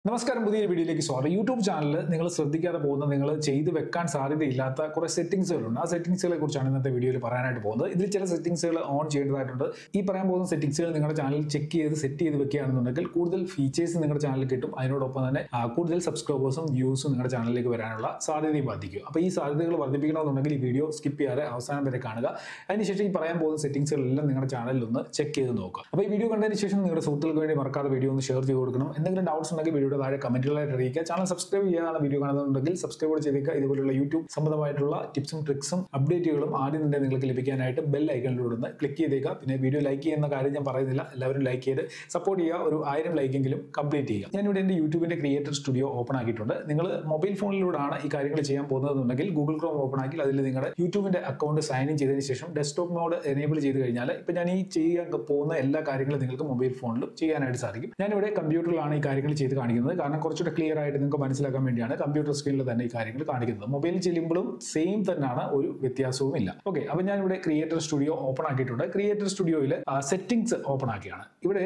നമസ്കാരം പുതിയൊരു വീഡിയോയിലേക്ക് സ്വാഗതം യൂട്യൂബ് ചാനലിൽ നിങ്ങൾ ശ്രദ്ധിക്കാതെ പോകുന്ന നിങ്ങൾ ചെയ്ത് വെക്കാൻ സാധ്യതയില്ലാത്ത കുറേ സെറ്റിംഗ്സുകളുണ്ട് ആ സെറ്റിംഗ്സുകളെ കുറിച്ചാണ് ഇന്നത്തെ വീഡിയോയിൽ പറയാനായിട്ട് പോകുന്നത് ഇതിൽ ചില സെറ്റിംഗ്സുകൾ ഓൺ ചെയ്യേണ്ടതായിട്ടുണ്ട് ഈ പറയാൻ പോകുന്ന സെറ്റിംഗ്സുകൾ നിങ്ങളുടെ ചാനൽ ചെക്ക് ചെയ്ത് സെറ്റ് ചെയ്ത് വെക്കുകയാണെന്നുണ്ടെങ്കിൽ കൂടുതൽ ഫീച്ചേഴ്സ് നിങ്ങളുടെ ചാനലിൽ കിട്ടും അതിനോടൊപ്പം തന്നെ ആ, കൂടുതൽ സബ്സ്ക്രൈബേഴ്സും വ്യൂസും നിങ്ങളുടെ ചാനലിലേക്ക് വരാനുള്ള സാധ്യതയും ബാധിക്കും അപ്പോൾ ഈ സാധ്യതകൾ വർദ്ധിപ്പിക്കണമെന്നുണ്ടെങ്കിൽ ഈ വീഡിയോ സ്കിപ്പ് ചെയ്യാതെ അവസാനം വരെ കാണുക അതിനുശേഷം ഈ പറയാൻ പോകുന്ന സെറ്റിംഗ്സുകളെല്ലാം നിങ്ങളുടെ ചാനലിൽ ഒന്ന് ചെക്ക് ചെയ്ത് നോക്കുക അപ്പോൾ ഈ വീഡിയോ കണ്ടതിന് ശേഷം നിങ്ങളുടെ സുഹൃത്തുക്കൾക്ക് വേണ്ടി മറക്കാതെ വീഡിയോ ഒന്ന് ഷെയർ ചെയ്ത് കൊടുക്കണം എന്തെങ്കിലും ഡൗട്ട്സ് ഉണ്ടെങ്കിൽ വീഡിയോയുടെ താഴെ കമന്റുകളായിട്ട് അറിയിക്കുക ചാനൽ സബ്സ്ക്രൈബ് ചെയ്യാനാണ് വീഡിയോ കാണുന്നുണ്ടെങ്കിൽ സബ്സ്ക്രൈബ് കൂടെ ചെയ്തേക്കുക ഇതുപോലുള്ള യൂട്യൂബ് സംബന്ധമായിട്ടുള്ള ടിപ്സും ട്രിക്സും അപ്ഡേറ്റുകളും ആദ്യം തന്നെ നിങ്ങൾക്ക് ലഭിക്കാനായിട്ട് ബെൽ ഐക്കണിലൂടെ ഒന്ന് ക്ലിക്ക് ചെയ്തേക്കുക പിന്നെ വീഡിയോ ലൈക്ക് ചെയ്യുന്ന കാര്യം ഞാൻ പറയുന്നില്ല എല്ലാവരും ലൈക്ക് ചെയ്ത് സപ്പോർട്ട് ചെയ്യുക ഒരു ആയിരം ലൈക്കെങ്കിലും കംപ്ലീറ്റ് ചെയ്യുക ഞാനിവിടെ എൻ്റെ യൂട്യൂബിൻ്റെ ക്രിയേറ്റർ സ്റ്റുഡിയോ ഓപ്പൺ ആക്കിയിട്ടുണ്ട് നിങ്ങൾ മൊബൈൽ ഫോണിലൂടെയാണ് ഈ കാര്യങ്ങൾ ചെയ്യാൻ പോകുന്നതെന്നുണ്ടെങ്കിൽ ഗൂഗിൾ ക്രോം ഓപ്പൺ ആക്കി അതിൽ നിങ്ങളുടെ യൂട്യൂബിൻ്റെ അക്കൗണ്ട് സൈൻ ഇൻ ചെയ്തതിന് ശേഷം ഡെസ്ക്ടോപ്പ് മോഡ് എനേബിൾ ചെയ്ത് കഴിഞ്ഞാൽ ഇപ്പം ഞാൻ ഈ ചെയ്യാൻ പോകുന്ന എല്ലാ കാര്യങ്ങളും നിങ്ങൾക്ക് മൊബൈൽ ഫോണിലും ചെയ്യാനായിട്ട് സാധിക്കും ഞാനിവിടെ കമ്പ്യൂട്ടറിലാണ് ഈ കാര്യങ്ങൾ ചെയ്ത് കാണിക്കുന്നത് കാരണം കുറച്ചുകൂടെ ക്ലിയർ ആയിട്ട് നിങ്ങൾക്ക് മനസ്സിലാക്കാൻ വേണ്ടിയാണ് കമ്പ്യൂട്ടർ സ്ക്രീനിൽ തന്നെ ഈ കാര്യങ്ങൾ കാണിക്കുന്നത് മൊബൈലിൽ ചെല്ലുമ്പോഴും സെയിം തന്നെയാണ് ഒരു വ്യത്യാസവും ഇല്ല ഓക്കെ അപ്പം ഞാനിവിടെ ക്രിയേറ്റർ സ്റ്റുഡിയോ ഓപ്പൺ ആക്കിയിട്ടുണ്ട് ക്രിയേറ്റർ സ്റ്റുഡിയോയിൽ സെറ്റിംഗ്സ് ഓപ്പൺ ആക്കിയാണ് ഇവിടെ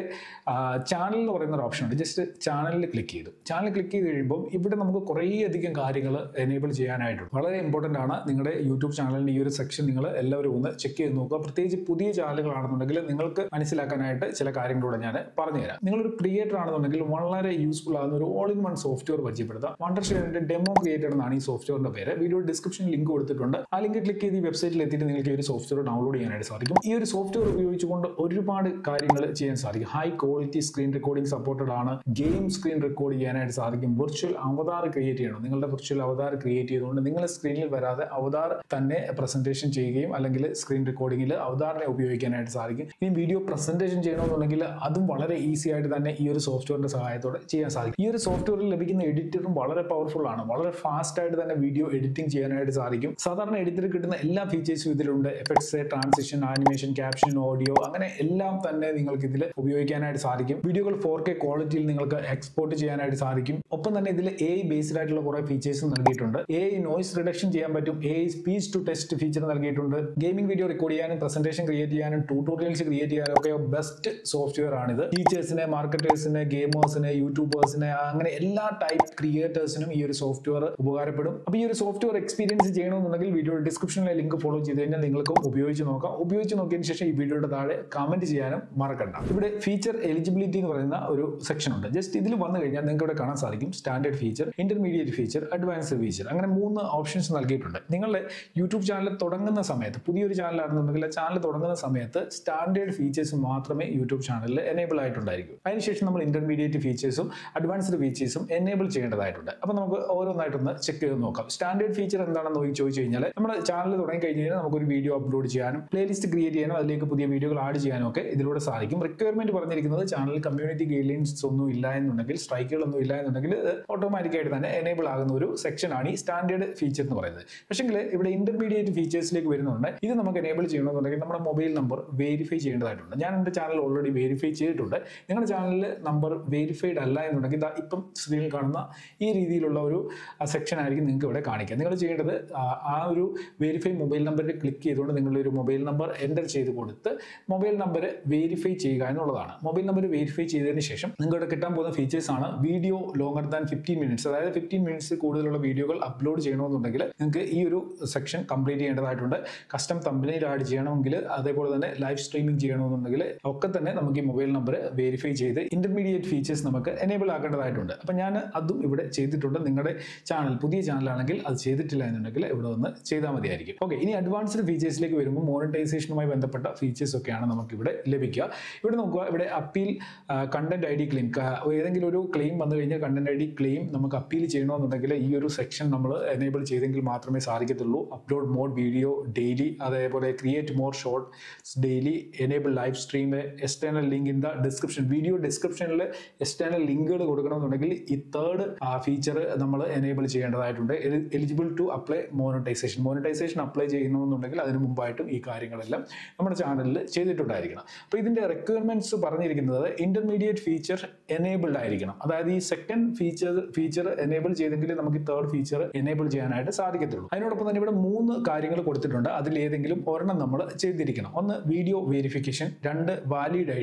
ചാനൽ എന്ന് പറയുന്ന ഒരു ഓപ്ഷൻ ഉണ്ട് ജസ്റ്റ് ചാനലിൽ ക്ലിക്ക് ചെയ്തു ചാനൽ ക്ലിക്ക് ചെയ്ത് കഴിയുമ്പോൾ ഇവിടെ നമുക്ക് കുറേയധികം കാര്യങ്ങൾ എനേബിൾ ചെയ്യാനായിട്ടുണ്ട് വളരെ ഇമ്പോർട്ടൻ്റ് ആണ് നിങ്ങളുടെ യൂട്യൂബ് ചാനലിൻ്റെ ഈ ഒരു സെക്ഷൻ നിങ്ങൾ എല്ലാവരും ഒന്ന് ചെക്ക് ചെയ്ത് നോക്കുക പ്രത്യേകിച്ച് പുതിയ ചാനലുകളാണെന്നുണ്ടെങ്കിൽ നിങ്ങൾക്ക് മനസ്സിലാക്കാനായിട്ട് ചില കാര്യങ്ങളൂടെ ഞാൻ പറഞ്ഞുതരാം നിങ്ങളൊരു ക്രിയേറ്റർ ആണെന്നുണ്ടെങ്കിൽ വളരെ യൂസ്ഫുൾ ആകുന്ന ഒരു ഓൾ ഇൻ വൺ സോഫ്റ്റ്വെയർ പരിചയപ്പെടുത്താം വണ്ടർ ഷെയറിന്റെ ഡെമോ ക്രിയേറ്റർ എന്നാണ് ഈ സോഫ്റ്റ്വെയറിന്റെ പേര് വീഡിയോ ഡിസ്ക്രിപ്ഷൻ ലിങ്ക് കൊടുത്തിട്ടുണ്ട് ആ ലിങ്ക് ക്ലിക്ക് ചെയ്ത് ഈ വെബ്സൈറ്റിൽ എത്തിയിട്ട് നിങ്ങൾക്ക് ഈ ഒരു സോഫ്റ്റ്വെയർ ഡൗൺലോഡ് ചെയ്യാനായിട്ട് സാധിക്കും ഈ ഒരു സോഫ്റ്റ്വെയർ ഉപയോഗിച്ചുകൊണ്ട് ഒരുപാട് കാര്യങ്ങൾ ചെയ്യാൻ സാധിക്കും high quality screen recording supported ആണ് ഗെയിം സ്ക്രീൻ റെക്കോർഡ് ചെയ്യാനായിട്ട് സാധിക്കും വിർച്വൽ അവതാർ ക്രിയേറ്റ് ചെയ്യണം നിങ്ങളുടെ വിർച്വൽ അവതാർ ക്രിയേറ്റ് ചെയ്തുകൊണ്ട് നിങ്ങളുടെ സ്ക്രീനിൽ വരാതെ അവതാർ തന്നെ പ്രസന്റേഷൻ ചെയ്യുകയും അല്ലെങ്കിൽ സ്ക്രീൻ റെക്കോർഡിംഗിൽ അവതാറിനെ ഉപയോഗിക്കാനായിട്ട് സാധിക്കും ഇനി വീഡിയോ പ്രസന്റേഷൻ ചെയ്യണമെന്നുണ്ടെങ്കിൽ അതും വളരെ ഈസി ആയിട്ട് തന്നെ ഈ ഒരു സോഫ്റ്റ്വെയറിന്റെ സഹായത്തോടെ ചെയ്യാൻ സാധിക്കും ഈ ഒരു സോഫ്റ്റ്വെയറിൽ ലഭിക്കുന്ന എഡിറ്ററും വളരെ പവർഫുൾ ആണ് വളരെ ഫാസ്റ്റ് ആയിട്ട് തന്നെ വീഡിയോ എഡിറ്റിംഗ് ചെയ്യാനായിട്ട് സാധിക്കും സാധാരണ എഡിറ്ററിൽ കിട്ടുന്ന എല്ലാ ഫീച്ചേഴ്സും ഇതിലുണ്ട് effects transition animation caption audio അങ്ങനെ എല്ലാം തന്നെ നിങ്ങൾക്ക് ഇതിൽ ഉപയോഗിക്കാനായിട്ട് സാധിക്കും വീഡിയോകൾ ഫോർ കെ ക്വാളിറ്റിയിൽ നിങ്ങൾക്ക് എക്സ്പോർട്ട് ചെയ്യാനായിട്ട് സാധിക്കും ഒപ്പം തന്നെ ഇതിൽ എ ബേസ്ഡ് ആയിട്ടുള്ള കുറെ ഫീച്ചേഴ്സ് നൽകിയിട്ടുണ്ട് എ നോയ്സ് റിഡക്ഷൻ ചെയ്യാൻ പറ്റും a speech to text feature നൽകിയിട്ടുണ്ട് ഗെയിമിംഗ് വീഡിയോ റെക്കോർഡ് ചെയ്യാനും പ്രസന്റേഷൻ ക്രിയേറ്റ് ചെയ്യാനും ട്യൂട്ടോറിയൽസ് ക്രിയേറ്റ് ചെയ്യാനും ഒക്കെ ബെസ്റ്റ് സോഫ്റ്റ്വെയർ ആണിത് ടീച്ചേഴ്സിനെ മാർക്കറ്റേഴ്സിനെ ഗെയിമേഴ്സിനെ യൂട്യൂബേഴ്സിനെ അങ്ങനെ എല്ലാ ടൈപ്പ് ക്രിയേറ്റേഴ്സിനും ഈ ഒരു സോഫ്റ്റ്വെയർ ഉപകാരപ്പെടും അപ്പോൾ ഈ ഒരു സോഫ്റ്റ്വെയർ എക്സ്പീരിയൻസ് ചെയ്യണമെന്നുണ്ടെങ്കിൽ വീഡിയോയുടെ ഡിസ്ക്രിപ്ഷനിലെ ലിങ്ക് ഫോളോ ചെയ്ത് കഴിഞ്ഞാൽ നിങ്ങൾക്കും ഉപയോഗിച്ച് നോക്കാം ഉപയോഗിച്ച് നോക്കിയതിന് ശേഷം ഈ വീഡിയോയുടെ താഴെ കമന്റ് ചെയ്യാനും മറക്കണ്ട ഇവിടെ ഫീച്ചർ എലിജിബിലിറ്റി എന്ന് പറയുന്ന ഒരു സെക്ഷൻ ഉണ്ട് ജസ്റ്റ് ഇതിൽ വന്നു കഴിഞ്ഞാൽ നിങ്ങൾക്ക് ഇവിടെ കാണാൻ സാധിക്കും standard feature intermediate feature advanced feature അങ്ങനെ മൂന്ന് ഓപ്ഷൻസ് നൽകിയിട്ടുണ്ട് നിങ്ങളുടെ യൂട്യൂബ് ചാനൽ തുടങ്ങുന്ന സമയത്ത് പുതിയൊരു ചാനലാണെന്നുണ്ടെങ്കിൽ ആ ചാനൽ തുടങ്ങുന്ന സമയത്ത് സ്റ്റാൻഡേർഡ് ഫീച്ചേഴ്സ് മാത്രമേ യൂട്യൂബ് ചാനലിൽ എനേബിൾ ആയിട്ടുണ്ടായിരിക്കും അതിനുശേഷം നമ്മൾ ഇന്റർമീഡിയറ്റ് ഫീച്ചേഴ്സും അഡ്വാൻസ്ഡ് ഫീച്ചേഴ്സും എനേബിൾ ചെയ്യേണ്ടതായിട്ടുണ്ട് അപ്പോൾ നമുക്ക് ഓരോന്നായിട്ടൊന്ന് ചെക്ക് ചെയ്ത് നോക്കാം സ്റ്റാൻഡേർഡ് ഫീച്ചർ എന്താണെന്ന് നോക്കി ചോദിച്ചു കഴിഞ്ഞാൽ നമ്മുടെ ചാനൽ തുടങ്ങി കഴിഞ്ഞ് കഴിഞ്ഞാൽ നമുക്കൊരു വീഡിയോ അപ്ലോഡ് ചെയ്യാനും പ്ലേലിസ്റ്റ് ക്രിയേറ്റ് ചെയ്യാനും അതിലേക്ക് പുതിയ വീഡിയോകൾ ആഡ് ചെയ്യാനും ഒക്കെ ഇതിലൂടെ സാധിക്കും റിക്വയർമെന്റ് പറഞ്ഞിരിക്കുന്നത് ചാനൽ കമ്മ്യൂണിറ്റി ഗൈഡ്ലൈൻസ് ഒന്നും ഇല്ല എന്നുണ്ടെങ്കിൽ സ്ട്രൈക്കുകളൊന്നും ഇല്ല എന്നുണ്ടെങ്കിൽ ഓട്ടോമാറ്റിക്കായിട്ട് തന്നെ എനേബിൾ ആകുന്ന ഒരു സെക്ഷനാണ് ഈ സ്റ്റാൻഡേർഡ് ഫീച്ചർ എന്ന് പറയുന്നത് പക്ഷേങ്കിൽ ഇവിടെ ഇന്റർമീഡിയറ്റ് ഫീച്ചേഴ്സിലേക്ക് വരുന്നുണ്ട് ഇത് നമുക്ക് എനേബിൾ ചെയ്യണമെന്നുണ്ടെങ്കിൽ നമ്മുടെ മൊബൈൽ നമ്പർ വെരിഫൈ ചെയ്യേണ്ടതായിട്ടുണ്ട് ഞാൻ എൻ്റെ ചാനൽ ഓൾറെഡി വെരിഫൈ ചെയ്തിട്ടുണ്ട് നിങ്ങളുടെ ചാനലിൽ നമ്പർ വെരിഫൈഡ് അല്ല എന്നുണ്ടെങ്കിൽ ദാ ഇപ്പം സ്ക്രീനിൽ കാണുന്ന ഈ രീതിയിലുള്ള ഒരു സെക്ഷൻ ആയിരിക്കും നിങ്ങൾക്ക് ഇവിടെ കാണിക്കുക നിങ്ങൾ ചെയ്യേണ്ടത് ആ- ആ ഒരു വെരിഫൈ മൊബൈൽ നമ്പറിൽ ക്ലിക്ക് ചെയ്തുകൊണ്ട് നിങ്ങളുടെ ഒരു മൊബൈൽ നമ്പർ എൻ്റർ ചെയ്ത് കൊടുത്ത് മൊബൈൽ നമ്പർ വെരിഫൈ ചെയ്യുക എന്നുള്ളതാണ് മൊബൈൽ നമ്പർ വെരിഫൈ ചെയ്തതിന് ശേഷം നിങ്ങളുടെ കിട്ടാൻ പോകുന്ന ഫീച്ചേഴ്സ് ആണ് video longer than fifteen minutes അതായത് ഫിഫ്റ്റീൻ മിനിറ്റ്സ് കൂടുതലുള്ള വീഡിയോകൾ അപ്ലോഡ് ചെയ്യണമെന്നുണ്ടെങ്കിൽ നിങ്ങൾക്ക് ഈ ഒരു സെക്ഷൻ കംപ്ലീറ്റ് ചെയ്യേണ്ടതായിട്ടുണ്ട് കസ്റ്റം തമ്പനിയിൽ ആഡ് ചെയ്യണമെങ്കിൽ അതേപോലെ തന്നെ ലൈവ് സ്ട്രീമിംഗ് ചെയ്യണമെന്നുണ്ടെങ്കിൽ ഒക്കെ തന്നെ നമുക്ക് ഈ മൊബൈൽ നമ്പർ വെരിഫൈ ചെയ്ത് ഇന്റർമീഡിയറ്റ് ഫീച്ചേഴ്സ് നമുക്ക് എനേബിൾ ആക്കേണ്ടതായിട്ടുണ്ട് അപ്പം ഞാൻ അതും ഇവിടെ ചെയ്തിട്ടുണ്ട് നിങ്ങളുടെ ചാനൽ പുതിയ ചാനലാണെങ്കിൽ അത് ചെയ്തിട്ടില്ല എന്നുണ്ടെങ്കിൽ ഇവിടെ വന്ന് ചെയ്താൽ മതിയായിരിക്കും ഓക്കെ ഇനി അഡ്വാൻസ്ഡ് ഫീച്ചേഴ്സിലേക്ക് വരുമ്പോൾ മോണിറ്റൈസേഷനുമായി ബന്ധപ്പെട്ട ഫീച്ചേഴ്സ് ഒക്കെയാണ് നമുക്ക് ഇവിടെ ലഭിക്കുക ഇവിടെ നോക്കുക ഇവിടെ appeal content I D claim ഏതെങ്കിലും ഒരു ക്ലെയിം വന്നു കഴിഞ്ഞാൽ കണ്ടന്റ് ഐ ഡി ക്ലെയിം നമുക്ക് അപ്പീൽ ചെയ്യണമെന്നുണ്ടെങ്കിൽ ഈ ഒരു സെക്ഷൻ നമ്മൾ എനേബിൾ ചെയ്തെങ്കിൽ മാത്രമേ സാധിക്കത്തുള്ളൂ അപ്ലോഡ് മോർ വീഡിയോ ഡെയിലി അതേപോലെ create more short daily enable live stream external link in the description video ഡിസ്ക്രിപ്ഷനിൽ എക്സ്റ്റേണൽ ലിങ്കുകൾ കൊടുക്കണമെന്നുണ്ടെങ്കിൽ ഈ തേർഡ് ഫീച്ചർ നമ്മൾ എനേബിൾ ചെയ്യേണ്ടതായിട്ടുണ്ട് eligible to apply monetization monetization apply ചെയ്യണമെന്നുണ്ടെങ്കിൽ അതിന് മുമ്പായിട്ടും ഈ കാര്യങ്ങളെല്ലാം നമ്മുടെ ചാനലിൽ ചെയ്തിട്ടുണ്ടായിരിക്കണം അപ്പോൾ ഇതിൻ്റെ റിക്വയർമെൻറ്റ്സ് പറഞ്ഞിരിക്കുന്നത് ഇന്റർമീഡിയറ്റ് ഫീച്ചർ എനേബിൾഡ് ആയിരിക്കണം അതായത് ഈ സെക്കൻഡ് ഫീച്ചർ ഫീച്ചർ എനേബിൾ ചെയ്തെങ്കിൽ നമുക്ക് തേർഡ് ഫീച്ചർ എനേബിൾ ചെയ്യാനായിട്ട് സാധിക്കത്തുള്ളൂ അതിനോടൊപ്പം തന്നെ ഇവിടെ മൂന്ന് കാര്യങ്ങൾ കൊടുത്തിട്ടുണ്ട് അതിൽ ഏതെങ്കിലും ഒരെണ്ണം നമ്മൾ ചെയ്തിരിക്കണം ഒന്ന് വീഡിയോ വെരിഫിക്കേഷൻ രണ്ട് വാലിഡ് ഐ ഡി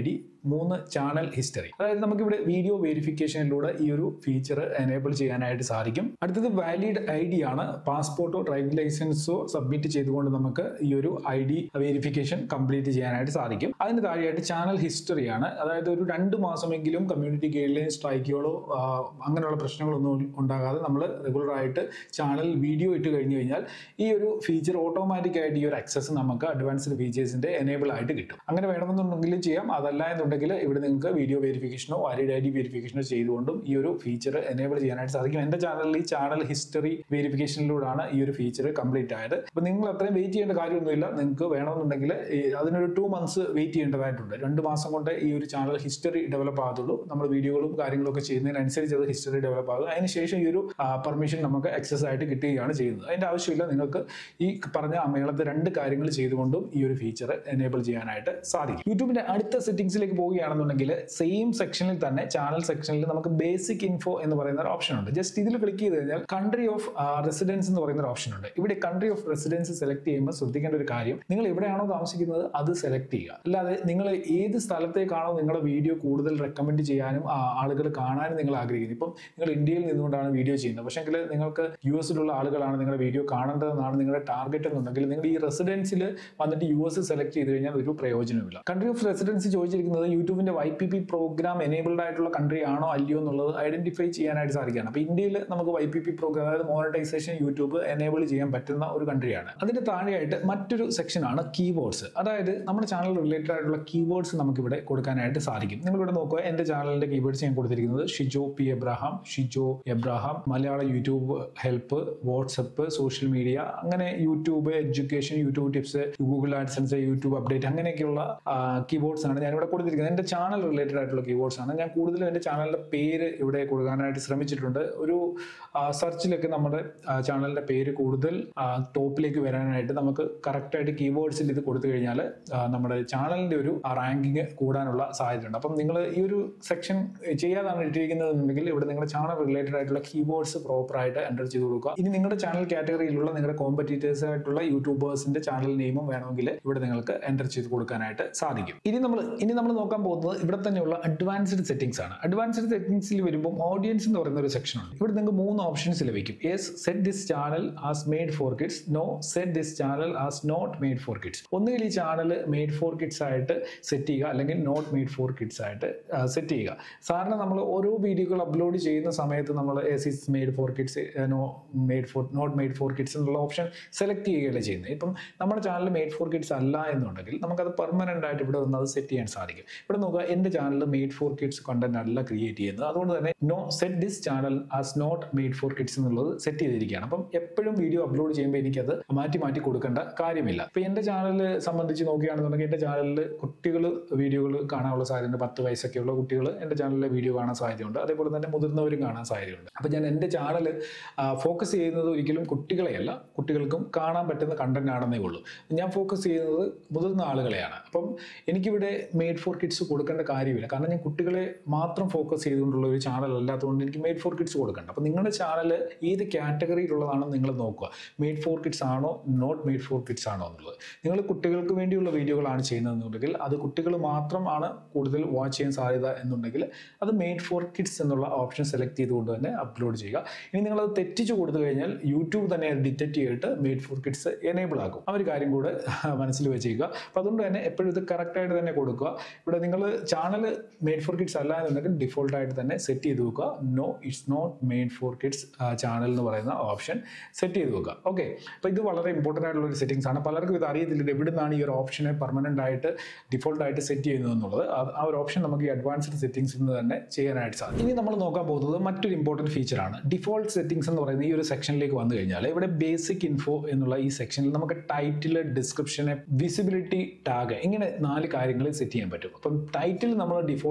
മൂന്ന് ചാനൽ ഹിസ്റ്ററി അതായത് നമുക്കിവിടെ വീഡിയോ വെരിഫിക്കേഷനിലൂടെ ഈ ഒരു ഫീച്ചർ എനേബിൾ ചെയ്യാനായിട്ട് സാധിക്കും അടുത്തത് വാലിഡ് ഐ ഡി ആണ് പാസ്പോർട്ടോ ഡ്രൈവിംഗ് ലൈസൻസോ സബ്മിറ്റ് ചെയ്തുകൊണ്ട് നമുക്ക് ഈ ഒരു ഐ ഡി വെരിഫിക്കേഷൻ കംപ്ലീറ്റ് ചെയ്യാനായിട്ട് സാധിക്കും അതിന് താഴെയായിട്ട് ചാനൽ ഹിസ്റ്ററിയാണ് അതായത് ഒരു രണ്ട് മാസമെങ്കിലും കമ്മ്യൂണിറ്റി ഗൈഡ് ലൈൻ സ്ട്രൈക്കുകളോ അങ്ങനെയുള്ള പ്രശ്നങ്ങളൊന്നും ഉണ്ടാകാതെ നമ്മൾ റെഗുലർ ആയിട്ട് ചാനൽ വീഡിയോ ഇട്ട് കഴിഞ്ഞു കഴിഞ്ഞാൽ ഈ ഒരു ഫീച്ചർ ഓട്ടോമാറ്റിക് ആയിട്ട് ഈ ഒരു ആക്സസ് നമുക്ക് അഡ്വാൻസ്ഡ് ഫീച്ചേഴ്സിന്റെ എനേബിൾ ആയിട്ട് കിട്ടും അങ്ങനെ വേണമെന്നുണ്ടെങ്കിൽ ചെയ്യാം അതല്ല എന്നുണ്ടെങ്കിൽ ഇവിടെ നിങ്ങൾക്ക് വീഡിയോ വെരിഫിക്കേഷനോ വാലിഡ് ഐ ഡി വെരിഫിക്കേഷനോ ചെയ്തുകൊണ്ടും ഈ ഒരു ഫീച്ചർ എനേബിൾ ചെയ്യാനായിട്ട് സാധിക്കും എൻ്റെ ചാനലിൽ ഈ ചാനൽ ഹിസ്റ്ററി വെരിഫിക്കേഷനിലൂടെയാണ് ഈ ഒരു ഫീച്ചർ കംപ്ലീറ്റ് ആയത് അപ്പോൾ നിങ്ങൾ അത്രയും വെയിറ്റ് ചെയ്യേണ്ട കാര്യമൊന്നുമില്ല നിങ്ങൾക്ക് വേണമെന്നുണ്ടെങ്കിൽ ഈ അതിനൊരു ടു മന്ത്സ് വെയിറ്റ് ചെയ്യേണ്ടതായിട്ടുണ്ട് രണ്ട് മാസം കൊണ്ട് ഈ ഒരു ചാനൽ ഹിസ്റ്ററി ഡെവലപ്പ് ആകത്തുള്ളൂ നമ്മൾ വീഡിയോകളും കാര്യങ്ങളും ഒക്കെ ചെയ്യുന്നതിനനുസരിച്ച് അത് ഹിസ്റ്ററി ഡെവലപ്പ് ആകും അതിനുശേഷം ഈ ഒരു പെർമിഷൻ നമുക്ക് ആക്സസ് ആയിട്ട് കിട്ടുകയാണ് ചെയ്യുന്നത് അതിന്റെ ആവശ്യമില്ല നിങ്ങൾക്ക് ഈ പറഞ്ഞ മേളത്തെ രണ്ട് കാര്യങ്ങൾ ചെയ്തുകൊണ്ടും ഈ ഒരു ഫീച്ചർ എനേബിൾ ചെയ്യാനായിട്ട് സാധിക്കും യൂട്യൂബിന്റെ അടുത്ത സെറ്റിംഗ്സിലേക്ക് പോവുകയാണെന്നുണ്ടെങ്കിൽ സെയിം സെക്ഷനിൽ തന്നെ ചാനൽ സെക്ഷനിൽ നമുക്ക് ബേസിക് ഇൻഫോ എന്ന് പറയുന്ന ഒരു ഓപ്ഷൻ ഉണ്ട് ജസ്റ്റ് ഇതിൽ ക്ലിക്ക് ചെയ്ത് കഴിഞ്ഞാൽ കൺട്രി ഓഫ് റെസിഡൻസ് എന്ന് പറയുന്ന ഒരു ഓപ്ഷൻ ഉണ്ട് ഇവിടെ കൺട്രി ഓഫ് റെസിഡൻസ് സെലക്ട് ചെയ്യുമ്പോൾ ശ്രദ്ധിക്കേണ്ട ഒരു കാര്യം നിങ്ങൾ എവിടെയാണോ താമസിക്കുന്നത് അത് സെലക്ട് ചെയ്യുക അല്ലാതെ നിങ്ങൾ ഏത് സ്ഥലത്തേക്കാണോ നിങ്ങളുടെ വീഡിയോ കൂടുതൽ റെക്കമെൻഡ് ചെയ്യാനും ആ, ആളുകൾ കാണാനും നിങ്ങൾ ആഗ്രഹിക്കുന്നത് ഇപ്പം നിങ്ങൾ ഇന്ത്യയിൽ നിന്നുകൊണ്ടാണ് വീഡിയോ ചെയ്യുന്നത് പക്ഷേങ്കിൽ നിങ്ങൾക്ക് യു എസിലുള്ള ആളുകളാണ് നിങ്ങളുടെ വീഡിയോ കാണേണ്ടതെന്നാണ് നിങ്ങളുടെ ടാർഗറ്റ് എന്നുണ്ടെങ്കിൽ നിങ്ങൾ ഈ റെസിഡൻസിൽ വന്നിട്ട് യു എസ് സെലക്ട് ചെയ്ത് കഴിഞ്ഞാൽ ഒരു പ്രയോജനമില്ല കൺട്രി ഓഫ് റെസിഡൻസി ചോദിച്ചിരിക്കുന്നത് യൂട്യൂബിന്റെ Y P P program enabled ആയിട്ടുള്ള കൺട്രി ആണോ അല്ലയോ എന്നുള്ളത് ഐഡന്റിഫൈ ചെയ്യാനായിട്ട് സാധിക്കുകയാണ് അപ്പോൾ ഇന്ത്യയിൽ നമുക്ക് വൈ പി പി പ്രോഗ്രാം അതായത് മോണിറ്റൈസേഷൻ യൂട്യൂബ് എനേബിൾ ചെയ്യാൻ പറ്റുന്ന ഒരു കൺട്രിയാണ് അതിന്റെ താഴെയായിട്ട് മറ്റൊരു സെക്ഷനാണ് കീബോർഡ്സ് അതായത് നമ്മുടെ ചാനൽ റിലേറ്റഡ് ആയിട്ടുള്ള കീബോർഡ്സ് നമുക്കിവിടെ കൊടുക്കാനായിട്ട് സാധിക്കും നിങ്ങളിവിടെ നോക്കുക എൻ്റെ ചാനലിന്റെ കീബോർഡ്സ് ഞാൻ കൊടുത്തിരിക്കുന്നത് Shijo P Abraham Shijo Abraham Malayala YouTube help WhatsApp social media അങ്ങനെ YouTube education YouTube tips Google AdSense YouTube update അങ്ങനെയൊക്കെയുള്ള കീബോർഡ്സ് ആണ് ഞാനിവിടെ കൊടുത്തിരിക്കുന്നത് എൻ്റെ ചാനൽ റിലേറ്റഡ് ആയിട്ടുള്ള കീബോർഡ്സ് ആണ് ഞാൻ കൂടുതലും എൻ്റെ ചാനലിന്റെ പേര് ഇവിടെ കൊടുക്കാനായിട്ട് ശ്രമിച്ചിട്ടുണ്ട് ഒരു സെർച്ചിലൊക്കെ നമ്മുടെ ചാനലിന്റെ പേര് കൂടുതൽ ടോപ്പിലേക്ക് വരാനായിട്ട് നമുക്ക് കറക്റ്റായിട്ട് കീബോർഡ്സിൽ ഇത് കൊടുത്തു കഴിഞ്ഞാൽ നമ്മുടെ ചാനലിന്റെ ഒരു റാങ്കിങ് കൂടാനുള്ള സാധ്യതയുണ്ട് അപ്പം നിങ്ങൾ ഈ ഒരു സെക്ഷൻ ചെയ്യാതാണ് ഇട്ടിരിക്കുന്നതെന്നുണ്ടെങ്കിൽ ഇവിടെ നിങ്ങളുടെ ചാനൽ റിലേറ്റഡ് ആയിട്ടുള്ള കീബോർഡ്സ് പ്രോപ്പർ ആയിട്ട് എൻ്റർ ചെയ്ത് കൊടുക്കുക ഇനി നിങ്ങളുടെ ചാനൽ കാറ്റഗറിയിലുള്ള നിങ്ങളുടെ കോമ്പറ്റീറ്റേഴ്സ് ആയിട്ടുള്ള യൂട്യൂബേഴ്സിന്റെ ചാനൽ നെയിമും വേണമെങ്കിൽ ഇവിടെ നിങ്ങൾക്ക് എൻ്റർ ചെയ്ത് കൊടുക്കാനായിട്ട് സാധിക്കും ഇനി നമ്മൾ ഇനി നമ്മൾ നോക്കാൻ പോകുന്നത് ഇവിടെ തന്നെയുള്ള അഡ്വാൻസ്ഡ് സെറ്റിംഗ്സ് ആണ് അഡ്വാൻസ്ഡ് സെറ്റിംഗ്സിൽ വരുമ്പോൾ ഓഡിയൻസ് എന്ന് പറയുന്ന ഒരു സെക്ഷൻ ഉണ്ട് ഇവിടെ നിങ്ങൾക്ക് മൂന്ന് ഓപ്ഷൻസ് ലഭിക്കും yes set this channel as made for kids no set this channel as not made for kids ഒന്നുകിൽ ഈ ചാനൽ മെയ്ഡ് ഫോർ കിഡ്സ് ആയിട്ട് സെറ്റ് ചെയ്യുക അല്ലെങ്കിൽ നോട്ട് മെയ്ഡ് ഫോർ കിഡ്സ് ആയിട്ട് സെറ്റ് ചെയ്യുക സാറിന് നമ്മൾ ഓരോ വീഡിയോകൾ അപ്ലോഡ് ചെയ്യുന്ന സമയത്ത് നമ്മൾ yes is made for kids no made for not made for kids എന്നുള്ള ഓപ്ഷൻ സെലക്ട് ചെയ്യുകയല്ലേ ചെയ്യുന്നത് ഇപ്പം നമ്മുടെ ചാനൽ മെയ്ഡ് ഫോർ കിഡ്സ് അല്ല എന്നുണ്ടെങ്കിൽ നമുക്കത് പെർമനന്റ് ആയിട്ട് ഇവിടെ വന്ന് അത് സെറ്റ് ചെയ്യാൻ സാധിക്കും ഇവിടെ നോക്കുക എൻ്റെ channel made for kids content അല്ല ക്രിയേറ്റ് ചെയ്യുന്നത് അതുകൊണ്ട് തന്നെ no set this channel as not made for kids എന്നുള്ളത് സെറ്റ് ചെയ്തിരിക്കുകയാണ് അപ്പം എപ്പോഴും വീഡിയോ അപ്ലോഡ് ചെയ്യുമ്പോൾ എനിക്കത് മാറ്റി മാറ്റി കൊടുക്കേണ്ട കാര്യമില്ല ഇപ്പം എൻ്റെ ചാനൽ സംബന്ധിച്ച് നോക്കുകയാണെന്നുണ്ടെങ്കിൽ എൻ്റെ ചാനലിൽ കുട്ടികൾ വീഡിയോകൾ കാണാനുള്ള സാധ്യതയുണ്ട് പത്ത് വയസ്സൊക്കെയുള്ള കുട്ടികൾ എൻ്റെ ചാനലിലെ വീഡിയോ കാണാൻ സാധ്യതയുണ്ട് അതേപോലെ തന്നെ മുതിർന്നവരും കാണാൻ സാധ്യതയുണ്ട് അപ്പം ഞാൻ എൻ്റെ ചാനൽ ഫോക്കസ് ചെയ്യുന്നത് ഒരിക്കലും കുട്ടികളെയല്ല കുട്ടികൾക്കും കാണാൻ പറ്റുന്ന കണ്ടന്റ് ആണെന്നേ ഉള്ളൂ ഞാൻ ഫോക്കസ് ചെയ്യുന്നത് മുതിർന്ന ആളുകളെയാണ് അപ്പം എനിക്കിവിടെ മെയ്ഡ് ഫോർ കിഡ്സ് കൊടുക്കേണ്ട കാര്യമില്ല കാരണം ഞാൻ കുട്ടികളെ മാത്രം ഫോക്കസ് ചെയ്തുകൊണ്ടുള്ള ഒരു ചാനൽ അല്ലാത്തതുകൊണ്ട് എനിക്ക് മെയ്ഡ് ഫോർ കിഡ്സ് കൊടുക്കണ്ട അപ്പം നിങ്ങളുടെ ചാനൽ ഏത് കാറ്റഗറിയിലുള്ളതാണെന്ന് നിങ്ങൾ നോക്കുക മെയ്ഡ് ഫോർ കിഡ്സ് ആണോ നോട്ട് മെയ്ഡ് ഫോർ കിഡ്സ് ആണോ എന്നുള്ളത് നിങ്ങൾ കുട്ടികൾക്ക് വേണ്ടിയുള്ള വീഡിയോകളാണ് ചെയ്യുന്നതെന്നുണ്ടെങ്കിൽ അത് കുട്ടികൾ മാത്രമാണ് കൂടുതൽ വാച്ച് ചെയ്യാൻ സാധ്യത എന്നുണ്ടെങ്കിൽ അത് മെയ്ഡ് ഫോർ കിഡ്സ് എന്നുള്ള ഓപ്ഷൻ സെലക്ട് ചെയ്തുകൊണ്ട് തന്നെ അപ്ലോഡ് ചെയ്യുക ഇനി നിങ്ങളത് തെറ്റിച്ച് കൊടുത്തു കഴിഞ്ഞാൽ യൂട്യൂബ് തന്നെ ഡിറ്റക്ട് ചെയ്തിട്ട് മെയ്ഡ് ഫോർ കിഡ്സ് എനേബിൾ ആക്കും ആ ഒരു കാര്യം കൂടെ മനസ്സിൽ വെച്ചേക്കുക അപ്പോൾ അതുകൊണ്ട് തന്നെ എപ്പോഴും ഇത് കറക്റ്റായിട്ട് തന്നെ കൊടുക്കുക ഇവിടെ നിങ്ങൾ ചാനൽ മെയ്ഡ് ഫോർ കിഡ്സ് അല്ല എന്നുണ്ടെങ്കിൽ ഡിഫോൾട്ട് ആയിട്ട് തന്നെ സെറ്റ് ചെയ്ത് വെക്കുക no it's not made for kids channel എന്ന് പറയുന്ന ഓപ്ഷൻ സെറ്റ് ചെയ്ത് വെക്കുക ഓക്കെ അപ്പോൾ ഇത് വളരെ ഇമ്പോർട്ടൻ്റ് ആയിട്ടുള്ള ഒരു സെറ്റിംഗ്സ് ആണ് പലർക്കും ഇത് അറിയത്തില്ല ഇത് എവിടെ നിന്നാണ് ഈ ഒരു ഓപ്ഷനെ പെർമനന്റ് ആയിട്ട് ഡിഫോൾട്ട് ആയിട്ട് സെറ്റ് ചെയ്യുന്നത് എന്നുള്ളത് ആ- ആ ഒരു ഓപ്ഷൻ നമുക്ക് ഈ അഡ്വാൻസ്ഡ് സെറ്റിംഗ്സിൽ നിന്ന് തന്നെ ചെയ്യാനായിട്ട് സാധിക്കും ഇനി നമ്മൾ നോക്കാൻ പോകുന്നത് മറ്റൊരു ഇമ്പോർട്ടൻറ്റ് ഫീച്ചറാണ് ഡിഫോൾട്ട് സെറ്റിംഗ്സ് എന്ന് പറയുന്ന ഈ ഒരു സെക്ഷനിലേക്ക് വന്നു കഴിഞ്ഞാൽ ഇവിടെ ബേസിക് ഇൻഫോ എന്നുള്ള ഈ സെക്ഷനിൽ നമുക്ക് ടൈറ്റിൽ ഡിസ്ക്രിപ്ഷന് വിസിബിലിറ്റി ടാഗ് ഇങ്ങനെ നാല് കാര്യങ്ങൾ സെറ്റ് ചെയ്യാൻ പറ്റും അപ്പം ടൈറ്റിൽ നമ്മൾ ഡിഫോൾട്ട്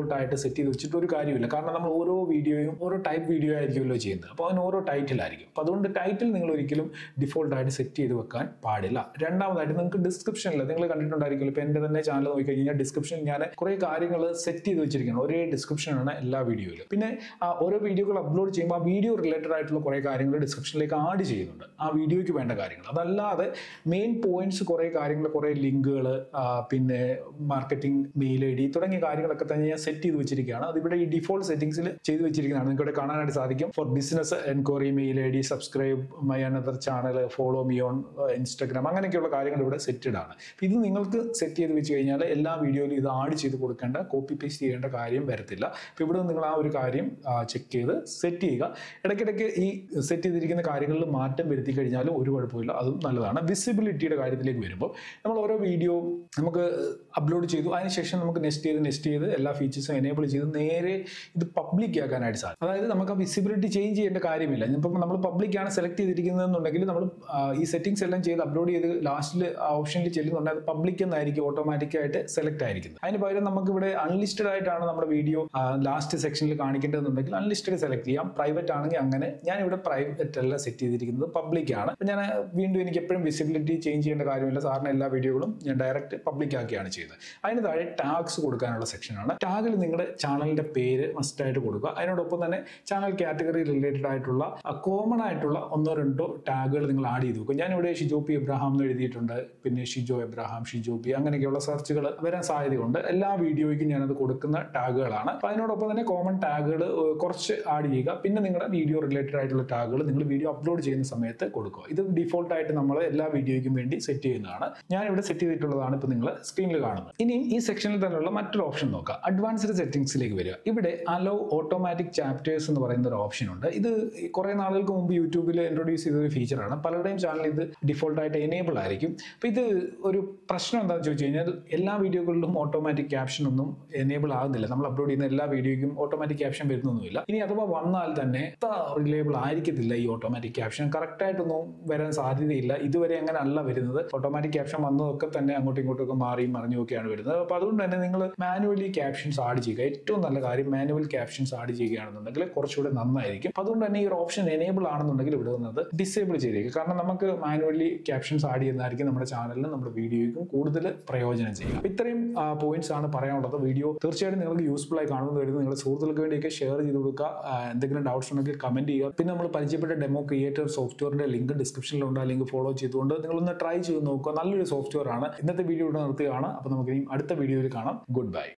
ഡിഫോൾട്ട് ആയിട്ട് സെറ്റ് ചെയ്ത് വെച്ചിട്ട് ഒരു കാര്യമില്ല കാരണം നമ്മൾ ഓരോ വീഡിയോയും ഓരോ ടൈപ്പ് വീഡിയോ ആയിരിക്കുമല്ലോ ചെയ്യുന്നത് അപ്പോൾ അതിന് ഓരോ ടൈറ്റിലായിരിക്കും അപ്പോൾ അതുകൊണ്ട് ടൈറ്റിൽ നിങ്ങൾ ഒരിക്കലും ഡിഫോൾട്ട് ആയിട്ട് സെറ്റ് ചെയ്ത് വെക്കാൻ പാടില്ല രണ്ടാമതായിട്ട് നിങ്ങൾക്ക് ഡിസ്ക്രിപ്ഷനിൽ നിങ്ങൾ കണ്ടിട്ടുണ്ടായിരിക്കുമല്ലോ ഇപ്പോൾ എൻ്റെ തന്നെ ചാനൽ നോക്കിക്കഴിഞ്ഞാൽ ഡിസ്ക്രിപ്ഷനിൽ ഞാൻ കുറേ കാര്യങ്ങൾ സെറ്റ് ചെയ്ത് വെച്ചിരിക്കുകയാണ് ഒരേ ഡിസ്ക്രിപ്ഷനാണ് എല്ലാ വീഡിയോയിലും പിന്നെ ആ ഓരോ വീഡിയോകൾ അപ്ലോഡ് ചെയ്യുമ്പോൾ ആ വീഡിയോ റിലേറ്റഡ് ആയിട്ടുള്ള കുറേ കാര്യങ്ങൾ ഡിസ്ക്രിപ്ഷനിലേക്ക് ആഡ് ചെയ്യുന്നുണ്ട് ആ വീഡിയോയ്ക്ക് വേണ്ട കാര്യങ്ങൾ അതല്ലാതെ മെയിൻ പോയിന്റ്സ് കുറേ കാര്യങ്ങൾ കുറേ ലിങ്കുകൾ പിന്നെ മാർക്കറ്റിംഗ് മെയിൽ ഐ ഡി തുടങ്ങിയ കാര്യങ്ങളൊക്കെ തന്നെ ഞാൻ സെറ്റ് ചെയ്ത് വെച്ചിരിക്കുകയാണ് അതിവിടെ ഈ ഡിഫോൾട്ട് സെറ്റിംഗ്സിൽ ചെയ്ത് വെച്ചിരിക്കുന്നതാണ് നിങ്ങൾക്ക് ഇവിടെ കാണാനായിട്ട് സാധിക്കും for business enquiry mail I D subscribe my another channel follow me on Instagram അങ്ങനെയൊക്കെയുള്ള കാര്യങ്ങൾ ഇവിടെ സെറ്റഡ് ആണ് അപ്പോൾ ഇത് നിങ്ങൾക്ക് സെറ്റ് ചെയ്ത് വെച്ച് കഴിഞ്ഞാൽ എല്ലാ വീഡിയോയിലും ഇത് ആഡ് ചെയ്ത് കൊടുക്കേണ്ട കോപ്പി പേസ്റ്റ് ചെയ്യേണ്ട കാര്യം വരത്തില്ല അപ്പോൾ ഇവിടെ നിങ്ങൾ ആ ഒരു കാര്യം ചെക്ക് ചെയ്ത് സെറ്റ് ചെയ്യുക ഇടയ്ക്കിടയ്ക്ക് ഈ സെറ്റ് ചെയ്തിരിക്കുന്ന കാര്യങ്ങളിൽ മാറ്റം വരുത്തി കഴിഞ്ഞാലും ഒരു കുഴപ്പമില്ല അതും നല്ലതാണ് വിസിബിലിറ്റിയുടെ കാര്യത്തിലേക്ക് വരുമ്പോൾ നമ്മൾ ഓരോ വീഡിയോ നമുക്ക് അപ്ലോഡ് ചെയ്തു അതിനുശേഷം നമുക്ക് നെക്സ്റ്റ് ചെയ്ത് നെക്സ്റ്റ് ചെയ്ത് എല്ലാ ഫീച്ചേഴ്സും എനേബിൾ ചെയ്ത് നേരെ ഇത് പബ്ലിക് ആക്കാനായിട്ട് സാധിക്കും അതായത് നമുക്ക് ആ വിസിബിലിറ്റി ചേഞ്ച് ചെയ്യേണ്ട കാര്യമില്ല ഇപ്പം നമ്മൾ പബ്ലിക്കാണ് സെലക്ട് ചെയ്തിരിക്കുന്നതെന്നുണ്ടെങ്കിൽ നമ്മൾ ആ, ഈ സെറ്റിംഗ്സ് എല്ലാം ചെയ്ത് അപ്ലോഡ് ചെയ്ത് ലാസ്റ്റിൽ ആ ഓപ്ഷനിൽ ചെല്ലുന്നുണ്ടെങ്കിൽ അത് പബ്ലിക് എന്നായിരിക്കും ഓട്ടോമാറ്റിക്കായിട്ട് സെലക്ട് ആയിരിക്കുന്നത് അതിന് പകരം നമുക്ക് ഇവിടെ അൺലിസ്റ്റഡ് ആയിട്ടാണ് നമ്മുടെ വീഡിയോ ലാസ്റ്റ് സെക്ഷനിൽ കാണിക്കേണ്ടതെന്നുണ്ടെങ്കിൽ അൺലിസ്റ്റഡ് സെലക്ട് ചെയ്യാം പ്രൈവറ്റ് ആണെങ്കിൽ അങ്ങനെ ഞാൻ ഇവിടെ പ്രൈവറ്റ് അല്ല സെറ്റ് ചെയ്തിരിക്കുന്നത് പബ്ലിക് ആണ് അപ്പോൾ ഞാൻ വീണ്ടും എനിക്ക് എപ്പോഴും വിസിബിലിറ്റി ചേഞ്ച് ചെയ്യേണ്ട കാര്യമില്ല സാറിന് എല്ലാ വീഡിയോകളും ഞാൻ ഡയറക്റ്റ് പബ്ലിക് ആക്കിയാണ് ചെയ്യുന്നത് അതിന് താഴെ ടാഗ്സ് കൊടുക്കാനുള്ള സെക്ഷനാണ് ടാഗിൽ നിങ്ങളുടെ ചാനലിന്റെ പേര് മസ്റ്റ് ആയിട്ട് കൊടുക്കുക അതിനോടൊപ്പം തന്നെ ചാനൽ കാറ്റഗറി റിലേറ്റഡ് ആയിട്ടുള്ള കോമൺ ആയിട്ടുള്ള ഒന്നോ രണ്ടോ ടാഗുകൾ നിങ്ങൾ ആഡ് ചെയ്ത് വെക്കും ഞാനിവിടെ ഷിജോ പി എബ്രഹാം എന്ന് എഴുതിയിട്ടുണ്ട് പിന്നെ ഷിജോ എബ്രഹാം ഷിജോ പി അങ്ങനെയൊക്കെയുള്ള സെർച്ചുകൾ വരാൻ സാധ്യതയുണ്ട് എല്ലാ വീഡിയോയ്ക്കും ഞാനത് കൊടുക്കുന്ന ടാഗുകളാണ് അപ്പോൾ അതിനോടൊപ്പം തന്നെ കോമൺ ടാഗുകൾ കുറച്ച് ആഡ് ചെയ്യുക പിന്നെ നിങ്ങളുടെ വീഡിയോ റിലേറ്റഡ് ആയിട്ടുള്ള ടാഗുകൾ നിങ്ങൾ വീഡിയോ അപ്ലോഡ് ചെയ്യുന്ന സമയത്ത് കൊടുക്കുക ഇത് ഡിഫോൾട്ട് ആയിട്ട് നമ്മൾ എല്ലാ വീഡിയോയ്ക്കും വേണ്ടി സെറ്റ് ചെയ്യുന്നതാണ് ഞാൻ ഇവിടെ സെറ്റ് ചെയ്തിട്ടുള്ളതാണ് ഇപ്പോൾ നിങ്ങൾ സ്ക്രീനിൽ കാണുന്നത് ഇനി ഈ സെക്ഷനിൽ തന്നെയുള്ള മറ്റൊരു ഓപ്ഷൻ നോക്കുക അഡ്വാൻസ്ഡ് സെറ്റിംഗ്സിലേക്ക് വരിക ഇവിടെ അലോ ഓട്ടോമാറ്റിക് ചാപ്റ്റേഴ്സ് എന്ന് പറയുന്ന ഒരു ഓപ്ഷൻ ഉണ്ട് ഇത് കുറേ നാളുകൾക്ക് മുമ്പ് യൂട്യൂബിൽ ഇൻട്രൊഡ്യൂസ് ചെയ്ത ഒരു ഫീച്ചറാണ് പലരുടെയും ചാനൽ ഇത് ഡിഫോൾട്ട് ആയിട്ട് എനേബിൾ ആയിരിക്കും അപ്പോൾ ഇത് ഒരു പ്രശ്നം എന്താണെന്ന് ചോദിച്ചു കഴിഞ്ഞാൽ എല്ലാ വീഡിയോകളിലും ഓട്ടോമാറ്റിക് ക്യാപ്ഷൻ ഒന്നും എനേബിൾ ആകുന്നില്ല നമ്മൾ അപ്ലോഡ് ചെയ്യുന്ന എല്ലാ വീഡിയോയ്ക്കും ഓട്ടോമാറ്റിക് ക്യാപ്ഷൻ വരുന്നൊന്നുമില്ല ഇനി അഥവാ വന്നാൽ തന്നെ അത്ര റിലയബിൾ ആയിരിക്കത്തില്ല ഈ ഓട്ടോമാറ്റിക് ക്യാപ്ഷൻ കറക്റ്റ് ആയിട്ടൊന്നും വരാൻ സാധ്യതയില്ല ഇതുവരെ അങ്ങനെ അല്ല വരുന്നത് ഓട്ടോമാറ്റിക് ക്യാപ്ഷൻ വന്നതൊക്കെ തന്നെ അങ്ങോട്ടും ഇങ്ങോട്ടും ഒക്കെ മാറിയും മറിഞ്ഞും ഒക്കെയാണ് വരുന്നത് അപ്പോൾ അതുകൊണ്ട് തന്നെ നിങ്ങൾ മാനുവലി ക്യാപ്ഷൻസ് ആഡ് ചെയ്യുക ഏറ്റവും നല്ല കാര്യം മാനുവൽ ക്യാപ്ഷൻസ് ആഡ് ചെയ്യുകയാണെന്നുണ്ടെങ്കിൽ കുറച്ചുകൂടെ നന്നായിരിക്കും അപ്പോൾ അതുകൊണ്ട് തന്നെ ഈ ഒരു ഓപ്ഷൻ എനേബിൾ ആണെന്നുണ്ടെങ്കിൽ ഇവിടെ വന്നത് ഡിസേബിൾ ചെയ്തേക്കുക കാരണം നമുക്ക് മാനുവലി ക്യാപ്ഷൻസ് ആഡ് ചെയ്യുന്നതായിരിക്കും നമ്മുടെ ചാനലിനും നമ്മുടെ വീഡിയോയ്ക്കും കൂടുതൽ പ്രയോജനം ചെയ്യുക അപ്പോൾ ഇത്രയും പോയിന്റ്സ് ആണ് പറയാനുള്ളത് വീഡിയോ തീർച്ചയായിട്ടും നിങ്ങൾക്ക് യൂസ്ഫുൾ ആയി കാണുമെന്ന് വരുന്നത് നിങ്ങളുടെ സുഹൃത്തുക്കൾക്ക് വേണ്ടിയൊക്കെ ഷെയർ ചെയ്ത് കൊടുക്കുക ആ, എന്തെങ്കിലും ഡൗട്ട്സ് ഉണ്ടെങ്കിൽ കമന്റ് ചെയ്യുക പിന്നെ നമ്മൾ പരിചയപ്പെട്ട ഡെമോ ക്രിയേറ്റർ സോഫ്റ്റ്വെയറിന്റെ ലിങ്ക് ഡിസ്ക്രിപ്ഷനിലുണ്ട് ആ ലിങ്ക് ഫോളോ ചെയ്തുകൊണ്ട് നിങ്ങളൊന്ന് ട്രൈ ചെയ്ത് നോക്കുക നല്ലൊരു സോഫ്റ്റ്വെയർ ആണ് ഇന്നത്തെ വീഡിയോ ഇവിടെ നിർത്തുകയാണ് അപ്പോൾ നമുക്ക് ഇനി അടുത്ത വീഡിയോയിൽ കാണാം ഗുഡ് ബൈ